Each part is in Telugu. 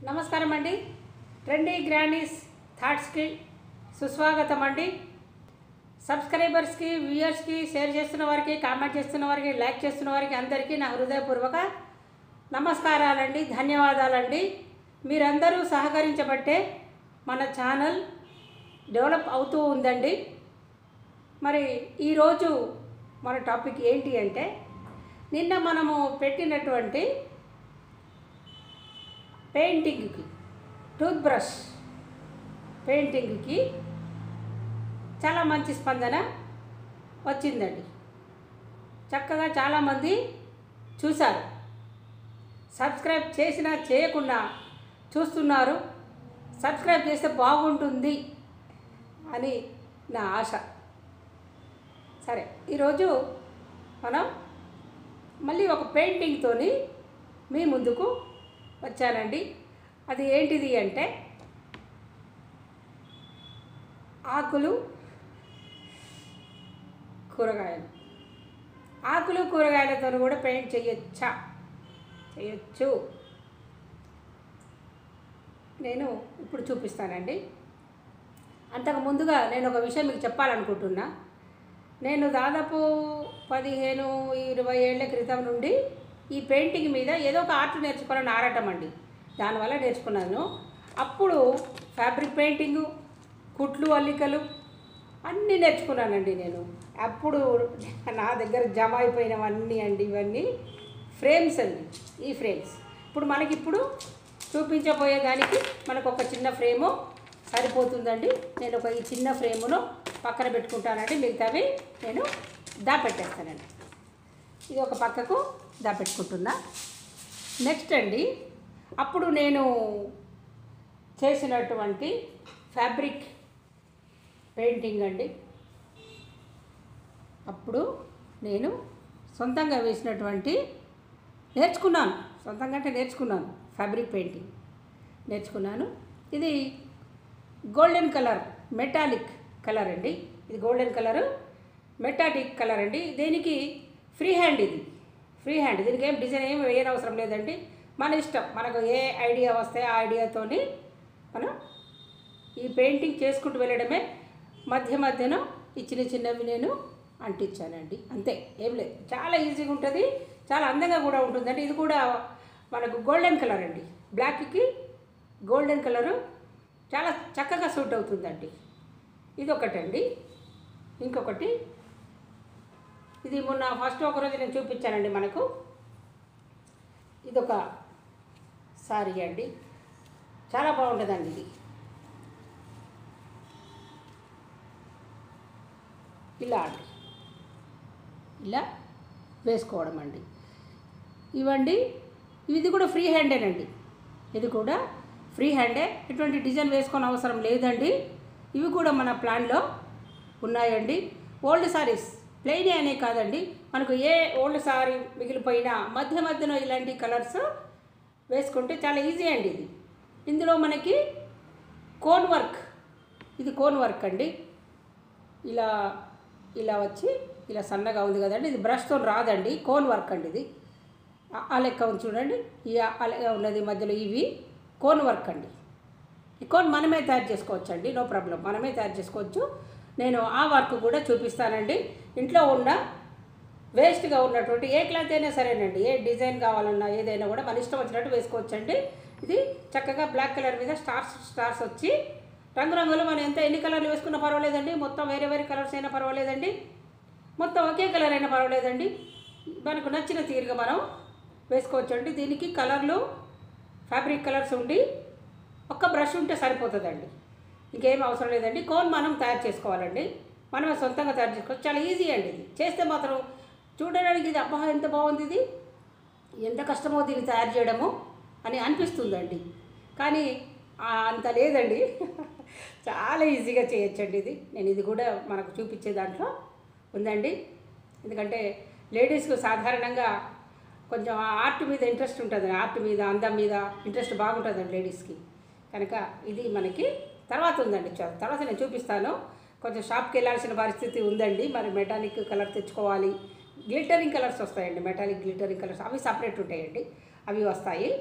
నమస్కారం అండి ట్రెండీ గ్రాండీస్ థాట్స్కి సుస్వాగతం అండి సబ్స్క్రైబర్స్కి వ్యూయర్స్కి షేర్ చేస్తున్న వారికి కామెంట్ చేస్తున్న వారికి లైక్ చేస్తున్న వారికి అందరికీ నా హృదయపూర్వక నమస్కారాలండి ధన్యవాదాలండి మీరందరూ సహకరించబట్టే మన ఛానల్ డెవలప్ అవుతూ ఉందండి మరి ఈరోజు మన టాపిక్ ఏంటి అంటే నిన్న మనము పెట్టినటువంటి పెయింటింగ్కి టూత్ బ్రష్ పెయింటింగ్కి చాలా మంచి స్పందన వచ్చిందండి చక్కగా చాలామంది చూశారు సబ్స్క్రైబ్ చేసినా చేయకుండా చూస్తున్నారు సబ్స్క్రైబ్ చేస్తే బాగుంటుంది అని నా ఆశ సరే ఈరోజు మనం మళ్ళీ ఒక పెయింటింగ్తోని మీ ముందుకు వచ్చానండి అది ఏంటిది అంటే ఆకులు కూరగాయలు ఆకులు కూరగాయలతో కూడా పెయింట్ చేయొచ్చా చేయొచ్చు నేను ఇప్పుడు చూపిస్తానండి అంతకు ముందుగా నేను ఒక విషయం మీకు చెప్పాలనుకుంటున్నా నేను దాదాపు పదిహేను ఇరవై ఏళ్ల క్రితం నుండి ఈ పెయింటింగ్ మీద ఏదో ఒక ఆర్ట్ నేర్చుకోవాలని ఆరాటం అండి దానివల్ల నేర్చుకున్నాను అప్పుడు ఫ్యాబ్రిక్ పెయింటింగు కుట్లు అల్లికలు అన్నీ నేర్చుకున్నానండి నేను అప్పుడు నా దగ్గర జమ అయిపోయినవన్నీ అండి ఇవన్నీ ఫ్రేమ్స్ అండి ఈ ఫ్రేమ్స్ ఇప్పుడు మనకి ఇప్పుడు చూపించబోయేదానికి మనకు ఒక చిన్న ఫ్రేము సరిపోతుందండి నేను ఒక ఈ చిన్న ఫ్రేమును పక్కన పెట్టుకుంటానండి మిగతావి నేను దాపెట్టేస్తానండి ఇది ఒక పక్కకు దాపెట్టుకుంటున్నా నెక్స్ట్ అండి అప్పుడు నేను చేసినటువంటి ఫ్యాబ్రిక్ పెయింటింగ్ అండి అప్పుడు నేను సొంతంగా వేసినటువంటి నేర్చుకున్నాను సొంతంగా అంటే నేర్చుకున్నాను ఫ్యాబ్రిక్ పెయింటింగ్ నేర్చుకున్నాను ఇది గోల్డెన్ కలర్ మెటాలిక్ కలర్ అండి ఇది గోల్డెన్ కలర్ మెటాలిక్ కలర్ అండి దీనికి ఫ్రీ హ్యాండ్ ఇది ఫ్రీ హ్యాండ్ దీనికి ఏం డిజైన్ ఏం వేయనవసరం లేదండి మన ఇష్టం మనకు ఏ ఐడియా వస్తే ఆ ఐడియాతోని మనం ఈ పెయింటింగ్ చేసుకుంటూ వెళ్ళడమే మధ్య మధ్యన ఈ చిన్న చిన్నవి నేను అంటించానండి అంతే ఏం లేదు చాలా ఈజీగా ఉంటుంది చాలా అందంగా కూడా ఉంటుందండి ఇది కూడా మనకు గోల్డెన్ కలర్ అండి బ్లాక్కి గోల్డెన్ కలరు చాలా చక్కగా సూట్ అవుతుందండి ఇది ఒకటండి ఇంకొకటి ఇది మొన్న ఫస్ట్ ఒకరోజు నేను చూపించానండి మనకు ఇదొక సారీ అండి చాలా బాగుంటుందండి ఇది ఇలా అండి ఇలా వేసుకోవడం అండి ఇవండి ఇది కూడా ఫ్రీ హ్యాండేనండి ఇది కూడా ఫ్రీ హ్యాండే ఎటువంటి డిజైన్ వేసుకొని అవసరం లేదండి ఇవి కూడా మన ప్లాన్లో ఉన్నాయండి ఓల్డ్ సారీస్ ప్లెయిన్ అనే కాదండి మనకు ఏ ఓల్డ్ సారీ మిగిలిపోయినా మధ్య మధ్యలో ఇలాంటి కలర్స్ వేసుకుంటే చాలా ఈజీ అండి ఇది ఇందులో మనకి కోన్ వర్క్ ఇది కోన్ వర్క్ అండి ఇలా ఇలా వచ్చి ఇలా సన్నగా ఉంది కదండి ఇది బ్రష్తో రాదండి కోన్ వర్క్ అండి ఇది ఆ- ఆ లెక్క ఉంది చూడండి ఈ ఆ- ఆ లెక్క ఉన్నది మధ్యలో ఇవి కోన్ వర్క్ అండి ఈ కోన్ మనమే తయారు చేసుకోవచ్చు అండి నో ప్రాబ్లం మనమే తయారు చేసుకోవచ్చు నేను ఆ వర్క్ కూడా చూపిస్తానండి ఇంట్లో ఉన్న వేస్ట్గా ఉన్నటువంటి ఏ క్లాత్ అయినా సరేనండి ఏ డిజైన్ కావాలన్నా ఏదైనా కూడా మన ఇష్టం వచ్చినట్టు వేసుకోవచ్చండి ఇది చక్కగా బ్లాక్ కలర్ మీద స్టార్స్ స్టార్స్ వచ్చి రంగురంగులు మనం ఎంత ఎన్ని కలర్లు వేసుకున్నా పర్వాలేదండి మొత్తం వేరే వేరే కలర్స్ అయినా పర్వాలేదండి మొత్తం ఒకే కలర్ అయినా పర్వాలేదండి మనకు నచ్చిన తీరుగా మనం వేసుకోవచ్చండి దీనికి కలర్లు ఫ్యాబ్రిక్ కలర్స్ ఉండి ఒక్క బ్రష్ ఉంటే సరిపోతుందండి ఇంకేం అవసరం లేదండి కోన్ మనం తయారు చేసుకోవాలండి మనమే సొంతంగా తయారు చేసుకోవచ్చు చాలా ఈజీ అండి ఇది చేస్తే మాత్రం చూడడానికి ఇది అబ్బా ఎంత బాగుంది ఇది ఎంత కష్టమో దీన్ని తయారు చేయడము అని అనిపిస్తుందండి కానీ ఆ, అంత లేదండి చాలా ఈజీగా చేయొచ్చండి ఇది నేను ఇది కూడా మనకు చూపించే దాంట్లో ఉందండి ఎందుకంటే లేడీస్కు సాధారణంగా కొంచెం ఆర్ట్ మీద ఇంట్రెస్ట్ ఉంటుంది ఆర్ట్ మీద అందం మీద ఇంట్రెస్ట్ బాగుంటుందండి లేడీస్కి కనుక ఇది మనకి తర్వాత ఉందండి చ- తర్వాత నేను చూపిస్తాను కొంచెం షాప్కి వెళ్ళాల్సిన పరిస్థితి ఉందండి మరి మెటాలిక్ కలర్ తెచ్చుకోవాలి గ్లిటరింగ్ కలర్స్ వస్తాయండి మెటాలిక్ గ్లిటరింగ్ కలర్స్ అవి సపరేట్ ఉంటాయండి అవి వస్తాయి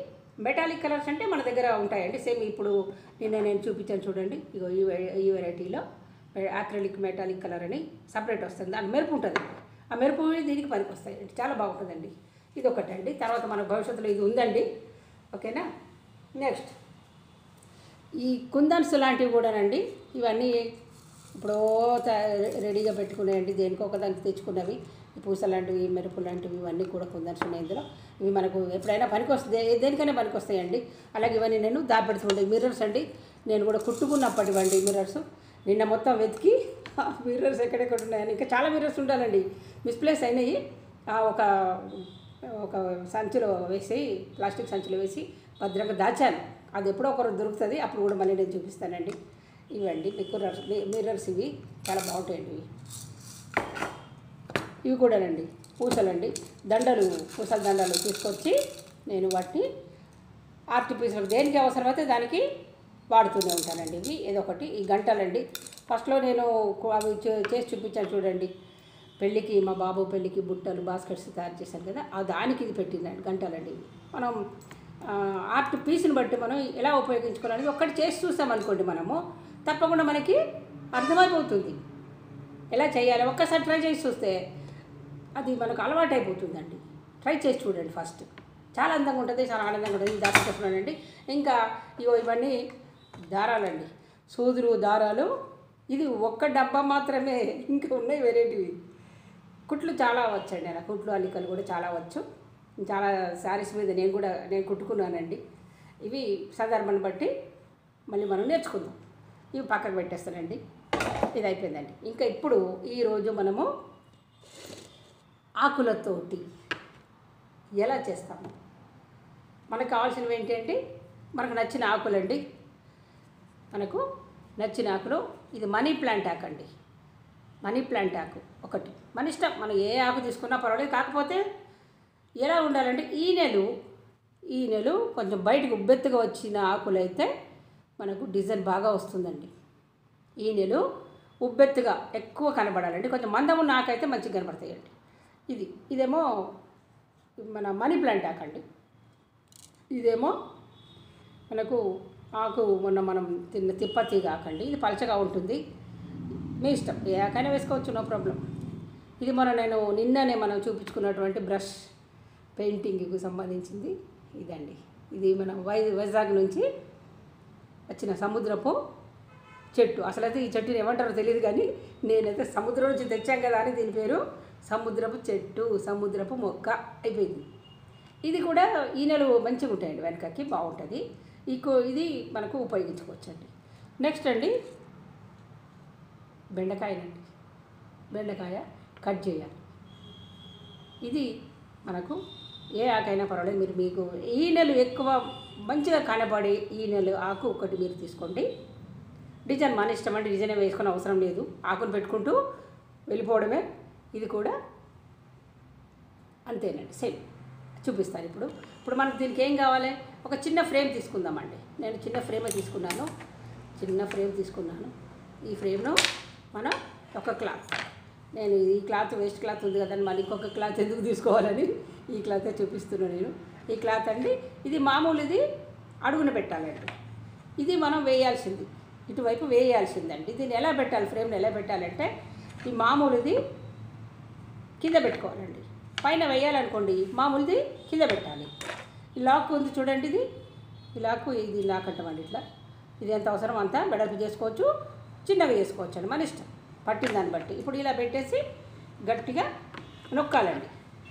మెటాలిక్ కలర్స్ అంటే మన దగ్గర ఉంటాయండి సేమ్ ఇప్పుడు నిన్న నేను చూపించాను చూడండి ఇగో ఈ వె- ఈ వెరైటీలో యాక్రిలిక్ మెటాలిక్ కలర్ అని సపరేట్ వస్తుంది దాని మెరుపు ఉంటుంది ఆ మెరుపు దీనికి పనికి వస్తాయి చాలా బాగుంటుందండి ఇది ఒకటి అండి తర్వాత మన భవిష్యత్తులో ఇది ఉందండి ఓకేనా నెక్స్ట్ ఈ కుందన్స్ లాంటివి కూడానండి ఇవన్నీ ఇప్పుడు రెడీగా పెట్టుకున్నాయండి దేనికో ఒక దానికి తెచ్చుకున్నవి ఈ పూస లాంటివి మెరుపు లాంటివి ఇవన్నీ కూడా కుందన్స్ ఉన్నాయి ఇందులో ఇవి మనకు ఎప్పుడైనా పనికి వస్తుంది ఏ- దేనికైనా పనికి వస్తాయండి అలాగే ఇవన్నీ నేను దాపెడుతుండే మిర్రర్స్ అండి నేను కూడా కుట్టుకున్నప్పటివండి మిర్రర్స్ నిన్న మొత్తం వెతికి మిర్రర్స్ ఎక్కడెక్కడ ఉన్నాయని ఇంకా చాలా మిర్రర్స్ ఉండాలండి మిస్ప్లేస్ అయినాయి ఆ ఒక ఒక సంచిలో వేసి ప్లాస్టిక్ సంచిలో వేసి భద్రంగా దాచాను అది ఎప్పుడో ఒకరు దొరుకుతుంది అప్పుడు కూడా మళ్ళీ నేను చూపిస్తానండి ఇవండి మిర్రర్స్ మిర్రర్స్ ఇవి చాలా బాగుంటాయండి ఇవి ఇవి కూడానండి పూసలండి దండలు పూసల దండలు తీసుకొచ్చి నేను వాటిని ఆర్ట్ పీసులకు దేనికి అవసరమైతే దానికి వాడుతూనే ఉంటానండి ఇవి ఏదో ఒకటి ఈ గంటలండి ఫస్ట్లో నేను కు- అవి చే- చేసి చూపించాను చూడండి పెళ్ళికి మా బాబు పెళ్ళికి బుట్టలు బాస్కెట్స్ తయారు చేశాను కదా ఆ దానికి ఇది పెట్టిందండి గంటలండి ఇవి మనం ఆ, ఆర్ట్ పీస్ని బట్టి మనం ఎలా ఉపయోగించుకోవాలని ఒక్కటి చేసి చూసామనుకోండి మనము తప్పకుండా మనకి అర్థమైపోతుంది ఎలా చేయాలి ఒక్కసారి ట్రై చేసి చూస్తే అది మనకు అలవాటు అయిపోతుందండి ట్రై చేసి చూడండి ఫస్ట్ చాలా అందంగా ఉంటుంది చాలా ఆనందంగా ఉంటుంది ఇది దాచుకుంటున్నానండి ఇంకా ఇగో ఇవన్నీ దారాలండి సూదులు దారాలు ఇది ఒక్క డబ్బా మాత్రమే ఇంకా ఉన్నాయి వెరైటీవి కుట్లు చాలా వచ్చండి నాకు కుట్లు అల్లికలు కూడా చాలా వచ్చు చాలా శారీస్ మీద నేను కూడా నేను కుట్టుకున్నానండి ఇవి సందర్భాన్ని బట్టి మళ్ళీ మనం నేర్చుకుందాం ఇవి పక్కకు పెట్టేస్తానండి ఇది అయిపోయిందండి ఇంకా ఇప్పుడు ఈరోజు మనము ఆకులతోటి ఎలా చేస్తాము మనకు కావాల్సినవి ఏంటంటే మనకు నచ్చిన ఆకులండి మనకు నచ్చిన ఆకులు ఇది మనీ ప్లాంట్ ఆకు అండి మనీ ప్లాంట్ ఆకు ఒకటి మన ఇష్టం మనం ఏ ఆకు తీసుకున్నా పర్వాలేదు కాకపోతే ఎలా ఉండాలంటే ఈ నెలు ఈ నెలు కొంచెం బయటకు ఉబ్బెత్తుగా వచ్చిన ఆకులు అయితే మనకు డిజైన్ బాగా వస్తుందండి ఈ నెలు ఉబ్బెత్తుగా ఎక్కువ కనబడాలండి కొంచెం మందం ఉన్న ఆకైతే మంచిగా కనబడతాయండి ఇది ఇదేమో మన మనీ ప్లాంట్ ఆకండి ఇదేమో మనకు ఆకు మొన్న మనం తిన్న తిప్పతీగ ఆకండి ఇది పలచగా ఉంటుంది మీ ఇష్టం ఏ ఆకైనా వేసుకోవచ్చు నో ప్రాబ్లం ఇది మన నేను నిన్ననే మనం చూపించుకున్నటువంటి బ్రష్ పెయింటింగ్కి సంబంధించింది ఇదండి ఇది మన వై వైజాగ్ నుంచి వచ్చిన సముద్రపు చెట్టు అసలైతే ఈ చెట్టుని ఏమంటారో తెలియదు కానీ నేనైతే సముద్రం నుంచి తెచ్చాం కదా అని దీని పేరు సముద్రపు చెట్టు సముద్రపు మొక్క అయిపోయింది ఇది కూడా ఈనెలు మంచిగా ఉంటాయండి వెనకకి బాగుంటుంది ఇకో ఇది మనకు ఉపయోగించుకోవచ్చండి నెక్స్ట్ అండి బెండకాయనండి బెండకాయ కట్ చేయాలి ఇది మనకు ఏ ఆకైనా పర్వాలేదు మీరు మీకు ఈ నెల ఎక్కువ మంచిగా కనబడే ఈ నెల ఆకు ఒకటి మీరు తీసుకోండి డిజైన్ మన ఇష్టం అంటే డిజైన్ వేసుకునే అవసరం లేదు ఆకును పెట్టుకుంటూ వెళ్ళిపోవడమే ఇది కూడా అంతేనండి సేమ్ చూపిస్తాను ఇప్పుడు ఇప్పుడు మనకు దీనికి ఏం కావాలి ఒక చిన్న ఫ్రేమ్ తీసుకుందామండి నేను చిన్న ఫ్రేమే తీసుకున్నాను చిన్న ఫ్రేమ్ తీసుకున్నాను ఈ ఫ్రేమ్ను మనం ఒక క్లాత్ నేను ఈ క్లాత్ వేస్ట్ క్లాత్ ఉంది కదండి మళ్ళీ ఇంకొక క్లాత్ ఎందుకు తీసుకోవాలని ఈ క్లాతే చూపిస్తున్నాను నేను ఈ క్లాత్ అండి ఇది మామూలు ఇది అడుగున పెట్టాలండి ఇది మనం వేయాల్సింది ఇటువైపు వేయాల్సిందండి దీన్ని ఎలా పెట్టాలి ఫ్రేమ్ని ఎలా పెట్టాలంటే ఈ మామూలుది కింద పెట్టుకోవాలండి పైన వేయాలనుకోండి మామూలుది కింద పెట్టాలి ఈ లాక్ ఉంది చూడండి ఇది ఈ లాక్ ఇది లాక్ అంటామండి ఇట్లా ఇది ఎంత అవసరం అంతా వెడల్పు చేసుకోవచ్చు చిన్నగా చేసుకోవచ్చు అండి మన ఇష్టం పట్టిన దాన్ని బట్టి ఇప్పుడు ఇలా పెట్టేసి గట్టిగా నొక్కాలండి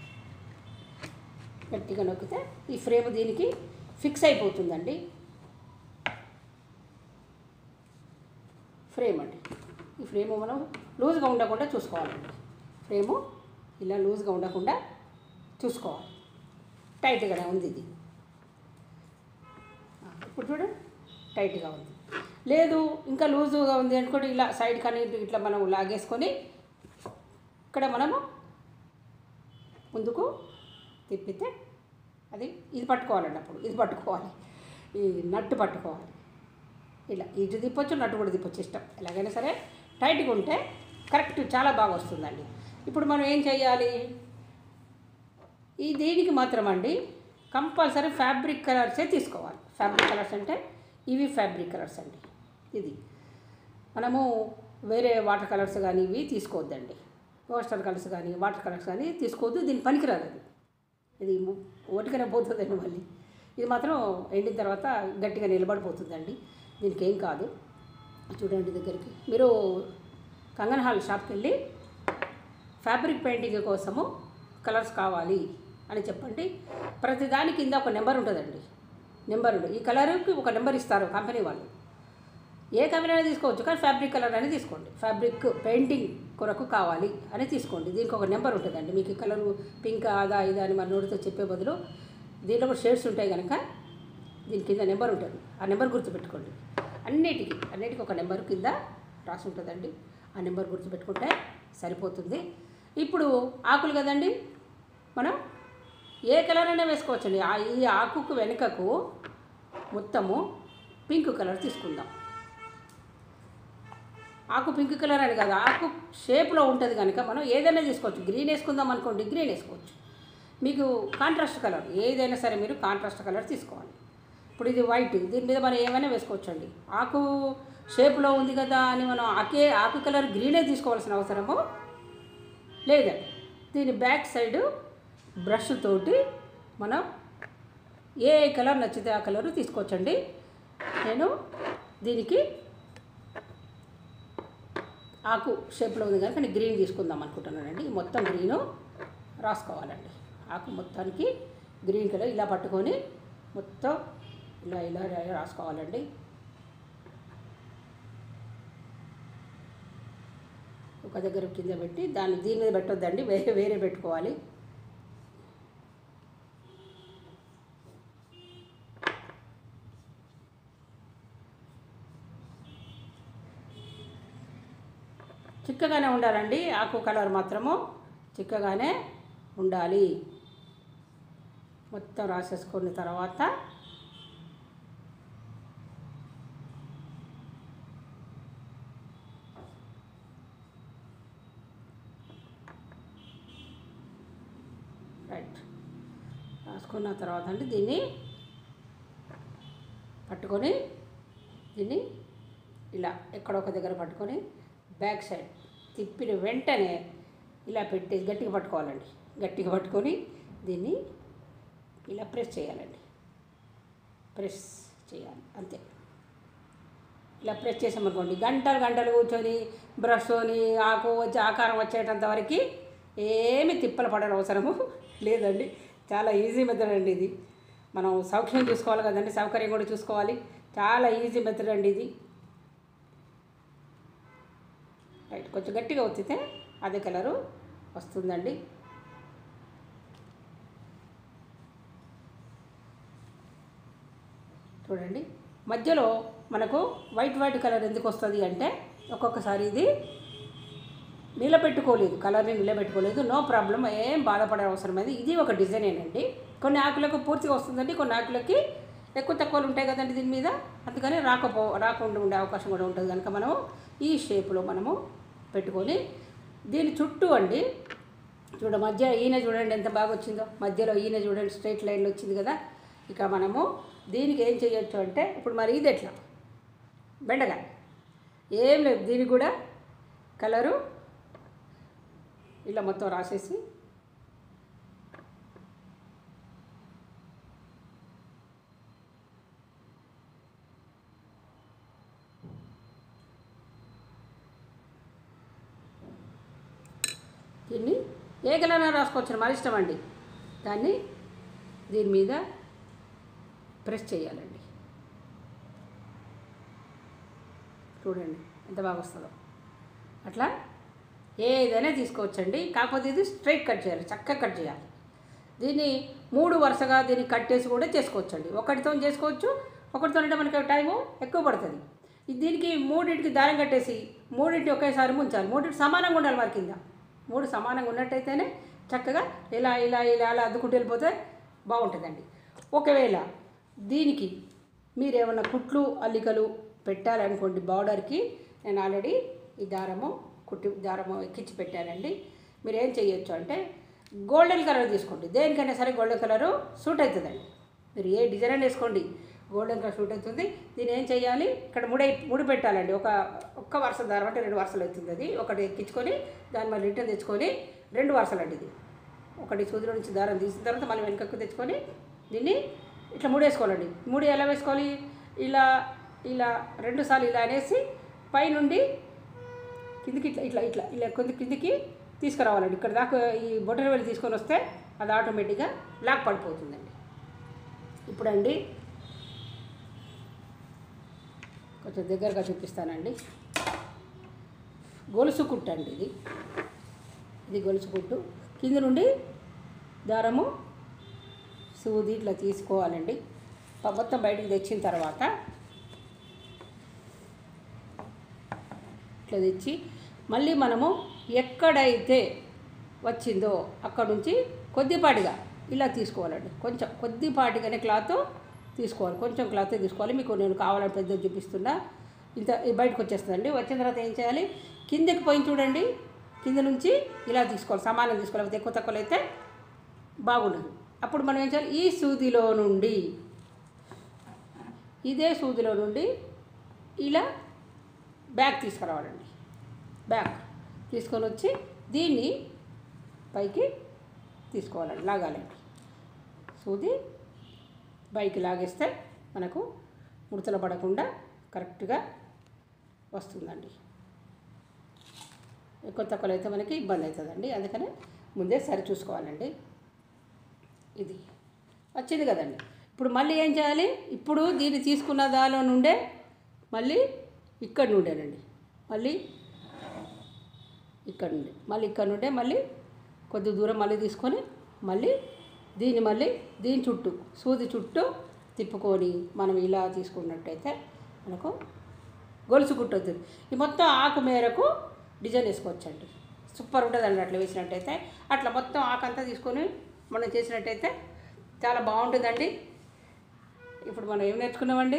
గట్టిగా నొక్కితే ఈ ఫ్రేమ్ దీనికి ఫిక్స్ అయిపోతుందండి ఫ్రేమ్ అండి ఈ ఫ్రేమ్ మనం లూజ్గా ఉండకుండా చూసుకోవాలండి ఫ్రేము ఇలా లూజ్గా ఉండకుండా చూసుకోవాలి టైట్గానే ఉంది ఇది ఆ, ఇప్పుడు చూడండి టైట్గా ఉంది లేదు ఇంకా లూజుగా ఉంది అనుకోండి ఇలా సైడ్ కానీ ఇటు ఇట్లా మనం లాగేసుకొని ఇక్కడ మనము ముందుకు తిప్పితే అది ఇది పట్టుకోవాలండి అప్పుడు ఇది పట్టుకోవాలి ఈ నట్టు పట్టుకోవాలి ఇలా ఇటు తిప్పొచ్చు నట్టు కూడా తిప్పొచ్చు ఇష్టం ఎలాగైనా సరే టైట్గా ఉంటే కరెక్ట్ చాలా బాగా వస్తుందండి ఇప్పుడు మనం ఏం చేయాలి ఈ దీనికి మాత్రం అండి కంపల్సరీ ఫ్యాబ్రిక్ కలర్సే తీసుకోవాలి ఫ్యాబ్రిక్ కలర్స్ అంటే ఇవి ఫ్యాబ్రిక్ కలర్స్ అండి ఇది మనము వేరే వాటర్ కలర్స్ కానీ ఇవి తీసుకోవద్దండి పోస్టర్ కలర్స్ కానీ వాటర్ కలర్స్ కానీ తీసుకోవద్దు దీని పనికిరాదు అది ఇది ము- ఓటికనే పోతుందండి మళ్ళీ ఇది మాత్రం ఎండిన తర్వాత గట్టిగా నిలబడిపోతుందండి దీనికి ఏం కాదు చూడండి దగ్గరికి మీరు కంగన్ హాల్ షాప్కి వెళ్ళి ఫ్యాబ్రిక్ పెయింటింగ్ కోసము కలర్స్ కావాలి అని చెప్పండి ప్రతి దాని కింద ఒక నెంబర్ ఉంటుందండి నెంబర్ ఉంటుంది ఈ కలర్కి ఒక నెంబర్ ఇస్తారు కంపెనీ వాళ్ళు ఏ కంపెనీ అయినా తీసుకోవచ్చు కానీ ఫ్యాబ్రిక్ కలర్ అని తీసుకోండి ఫ్యాబ్రిక్ పెయింటింగ్ కొరకు కావాలి అని తీసుకోండి దీనికి ఒక నెంబర్ ఉంటుందండి మీకు ఈ కలరు పింక్ అదా ఇదా అని మన నోటితో చెప్పే బదులు దీంట్లో కూడా షేడ్స్ ఉంటాయి కనుక దీని కింద నెంబర్ ఉంటుంది ఆ నెంబర్ గుర్తుపెట్టుకోండి అన్నిటికీ అన్నిటికీ ఒక నెంబర్ కింద రాసి ఉంటుందండి ఆ నెంబర్ గుర్తుపెట్టుకుంటే సరిపోతుంది ఇప్పుడు ఆకులు కదండి మనం ఏ కలర్ అయినా వేసుకోవచ్చండి ఆ ఈ ఆకుకు వెనుకకు మొత్తము పింక్ కలర్ తీసుకుందాం ఆకు పింక్ కలర్ అని కాదు ఆకు షేప్లో ఉంటుంది కనుక మనం ఏదైనా తీసుకోవచ్చు గ్రీన్ వేసుకుందాం అనుకోండి గ్రీన్ వేసుకోవచ్చు మీకు కాంట్రాస్ట్ కలర్ ఏదైనా సరే మీరు కాంట్రాస్ట్ కలర్ తీసుకోవాలి ఇప్పుడు ఇది వైట్ దీని మీద మనం ఏమైనా వేసుకోవచ్చండి ఆకు షేప్లో ఉంది కదా అని మనం ఆకే ఆకు కలర్ గ్రీనే తీసుకోవాల్సిన అవసరము లేదండి దీని బ్యాక్ సైడ్ బ్రష్ తోటి మనం ఏ కలర్ నచ్చితే ఆ కలర్ తీసుకోవచ్చండి నేను దీనికి ఆకు షేప్లో ఉంది కనుక నేను గ్రీన్ తీసుకుందాం అనుకుంటున్నానండి ఈ మొత్తం గ్రీను రాసుకోవాలండి ఆకు మొత్తానికి గ్రీన్ కలర్ ఇలా పట్టుకొని మొత్తం ఇలా ఇలా ఇలా రాసుకోవాలండి ఒక దగ్గర కింద పెట్టి దాన్ని దీని మీద పెట్టొద్దండి వేరే వేరే పెట్టుకోవాలి చిక్కగానే ఉండాలండి ఆకు కలర్ మాత్రము చిక్కగానే ఉండాలి మొత్తం రాసేసుకున్న తర్వాత రైట్ రాసుకున్న తర్వాత అండి దీన్ని పట్టుకొని దీన్ని ఇలా ఎక్కడో ఒక దగ్గర పట్టుకొని బ్యాక్ సైడ్ తిప్పిన వెంటనే ఇలా పెట్టి గట్టిగా పట్టుకోవాలండి గట్టిగా పట్టుకొని దీన్ని ఇలా ప్రెస్ చేయాలండి ప్రెస్ చేయాలి అంతే ఇలా ప్రెస్ చేసామనుకోండి గంటలు గంటలు కూర్చొని బ్రష్తోని ఆకు వచ్చి ఆకారం వచ్చేటంత వరకు ఏమి తిప్పలు పడని అవసరము లేదండి చాలా ఈజీ మెథడ్ అండి ఇది మనం సౌఖ్యం చూసుకోవాలి కదండి సౌకర్యం కూడా చూసుకోవాలి చాలా ఈజీ మెథడ్ అండి ఇది రైట్ కొంచెం గట్టిగా ఒత్తితే అదే కలరు వస్తుందండి చూడండి మధ్యలో మనకు వైట్ వైట్ కలర్ ఎందుకు వస్తుంది అంటే ఒక్కొక్కసారి ఇది నిలబెట్టుకోలేదు కలర్ని నిలబెట్టుకోలేదు నో ప్రాబ్లం ఏం బాధపడే అవసరం లేదు ఇది ఒక డిజైనేనండి కొన్ని ఆకులకు పూర్తిగా వస్తుందండి కొన్ని ఆకులకి ఎక్కువ తక్కువలు ఉంటాయి కదండి దీని మీద అందుకని రాకపో రాకుండా ఉండే అవకాశం కూడా ఉంటుంది కనుక మనము ఈ షేప్లో మనము పెట్టుకొని దీని చుట్టూ అండి చూడ మధ్య ఈయన చూడండి ఎంత బాగా వచ్చిందో మధ్యలో ఈయన చూడండి స్ట్రైట్ లైన్లో వచ్చింది కదా ఇక మనము దీనికి ఏం చేయొచ్చు అంటే ఇప్పుడు మరి ఇది ఎట్లా బెండకాయ ఏం లేదు దీనికి కూడా కలరు ఇలా మొత్తం రాసేసి దీన్ని ఏ కలర్ రాసుకోవచ్చు మన ఇష్టం అండి దాన్ని దీని మీద ప్రెస్ చేయాలండి చూడండి ఎంత బాగా వస్తుందో అట్లా ఏదైనా తీసుకోవచ్చండి కాకపోతే ఇది స్ట్రైట్ కట్ చేయాలి చక్కగా కట్ చేయాలి దీన్ని మూడు వరుసగా దీన్ని కట్ చేసి కూడా చేసుకోవచ్చండి ఒకటితో చేసుకోవచ్చు ఒకటితో అంటే మనకి టైము ఎక్కువ పడుతుంది ఇది దీనికి మూడింటికి దారం కట్టేసి మూడింటి ఒకేసారి ముంచాలి మూడింటి సమానంగా ఉండాలి మరి కింద మూడు సమానంగా ఉన్నట్టయితేనే చక్కగా ఇలా ఇలా ఇలా అలా అద్దుకుంటూ వెళ్ళిపోతే బాగుంటుందండి ఒకవేళ దీనికి మీరు ఏమన్నా కుట్లు అల్లికలు పెట్టాలనుకోండి బార్డర్కి నేను ఆల్రెడీ ఈ దారము కుట్టి దారము ఎక్కించి పెట్టానండి మీరు ఏం చేయొచ్చు అంటే గోల్డెన్ కలర్ తీసుకోండి దేనికైనా సరే గోల్డెన్ కలరు సూట్ అవుతుందండి మీరు ఏ డిజైన్ అయినా వేసుకోండి గోల్డెన్ కలర్ సూట్ అవుతుంది దీన్ని ఏం చేయాలి ఇక్కడ ముడి ముడి పెట్టాలండి ఒక ఒక్క వరుస దారం అంటే రెండు వరుసలు అవుతుంది అది ఒకటి ఎక్కించుకొని దాన్ని మళ్ళీ రిటర్న్ తెచ్చుకొని రెండు వరుసలు అండి ఇది ఒకటి సూదిలో నుంచి దారం తీసిన తర్వాత మళ్ళీ వెనకకు తెచ్చుకొని దీన్ని ఇట్లా ముడి వేసుకోవాలండి ముడి ఎలా వేసుకోవాలి ఇలా ఇలా రెండు సార్లు ఇలా అనేసి పైనుండి కిందికి ఇట్లా ఇట్లా ఇట్లా ఇలా కొంచెం కిందికి తీసుకురావాలండి ఇక్కడ దాకా ఈ బొట్టన వెళ్ళి తీసుకొని వస్తే అది ఆటోమేటిక్గా లాక్ పడిపోతుందండి ఇప్పుడండి కొంచెం దగ్గరగా చూపిస్తానండి గొలుసు కుట్టు అండి ఇది ఇది గొలుసు కుట్టు కింద నుండి దారము సూది ఇట్లా తీసుకోవాలండి ప- మొత్తం బయటికి తెచ్చిన తర్వాత ఇట్లా తెచ్చి మళ్ళీ మనము ఎక్కడైతే వచ్చిందో అక్కడ నుంచి కొద్దిపాటిగా ఇలా తీసుకోవాలండి కొంచెం కొద్దిపాటిగానే క్లాత్ తీసుకోవాలి కొంచెం క్లాత్ తీసుకోవాలి మీకు నేను కావాలని పెద్ద చూపిస్తున్నా ఇంత ఇది బయటకు వచ్చేస్తుందండి వచ్చిన తర్వాత ఏం చేయాలి కిందకి పోయి చూడండి కింద నుంచి ఇలా తీసుకోవాలి సమానం తీసుకోవాలి లేకపోతే ఎక్కువ తక్కువలు అయితే బాగుండదు అప్పుడు మనం ఏం చేయాలి ఈ సూదిలో నుండి ఇదే సూదిలో నుండి ఇలా బ్యాగ్ తీసుకురావాలండి బ్యాగ్ తీసుకొని వచ్చి దీన్ని పైకి తీసుకోవాలండి లాగాలండి సూది పైకి లాగేస్తే మనకు ముడతలు పడకుండా కరెక్ట్గా వస్తుందండి ఎక్కువ తక్కువలో అయితే మనకి ఇబ్బంది అవుతుందండి అందుకని ముందే సరి చూసుకోవాలండి ఇది వచ్చింది కదండి ఇప్పుడు మళ్ళీ ఏం చేయాలి ఇప్పుడు దీన్ని తీసుకున్న దానిలో నుండే మళ్ళీ ఇక్కడ నుండేనండి మళ్ళీ ఇక్కడ నుండి మళ్ళీ ఇక్కడ నుండే మళ్ళీ కొద్ది దూరం మళ్ళీ తీసుకొని మళ్ళీ దీన్ని మళ్ళీ దీని చుట్టూ సూది చుట్టూ తిప్పుకొని మనం ఇలా తీసుకున్నట్టయితే మనకు గొలుసు కుట్టవుతుంది ఈ మొత్తం ఆకు మేరకు డిజైన్ వేసుకోవచ్చండి సూపర్ ఉంటుంది అండి అట్లా వేసినట్టయితే అట్లా మొత్తం ఆకంతా తీసుకొని మనం చేసినట్టయితే చాలా బాగుంటుందండి ఇప్పుడు మనం ఏం నేర్చుకున్నామండి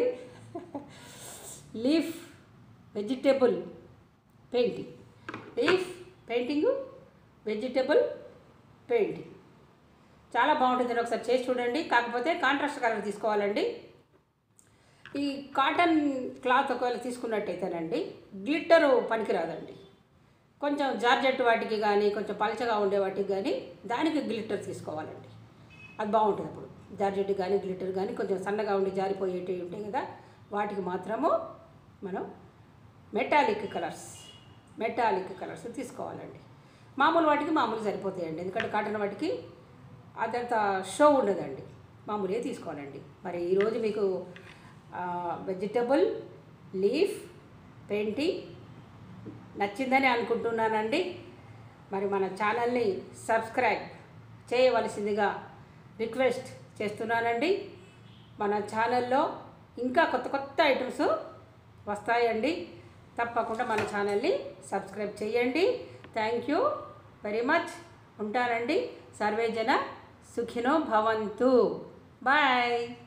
leaf vegetable painting leaf painting vegetable painting చాలా బాగుంటుంది ఒకసారి చేసి చూడండి కాకపోతే కాంట్రాస్ట్ కలర్ తీసుకోవాలండి ఈ కాటన్ క్లాత్ ఒకవేళ తీసుకున్నట్టయితేనండి గ్లిట్టరు పనికిరాదండి కొంచెం జార్జెట్ వాటికి కానీ కొంచెం పలచగా ఉండే వాటికి కానీ దానికి గ్లిట్టర్ తీసుకోవాలండి అది బాగుంటుంది అప్పుడు జార్జెట్ కానీ గ్లిట్టర్ కానీ కొంచెం సన్నగా ఉండి జారిపోయేటివి ఉంటాయి కదా వాటికి మాత్రము మనం మెటాలిక్ కలర్స్ మెటాలిక్ కలర్స్ తీసుకోవాలండి మామూలు వాటికి మామూలు సరిపోతాయండి ఎందుకంటే కాటన్ వాటికి అదంత షో ఉండదండి మామూలుగా తీసుకోవాలండి మరి ఈరోజు మీకు వెజిటబుల్ లీఫ్ పెయింటింగ్ నచ్చిందని అనుకుంటున్నానండి మరి మన ఛానల్ని సబ్స్క్రైబ్ చేయవలసిందిగా రిక్వెస్ట్ చేస్తున్నానండి మన ఛానల్లో ఇంకా కొత్త కొత్త ఐటమ్స్ వస్తాయండి తప్పకుండా మన ఛానల్ని సబ్స్క్రైబ్ చేయండి థ్యాంక్ యూ వెరీ మచ్ ఉంటానండి సర్వే జన సుఖినో భవంతు బాయ్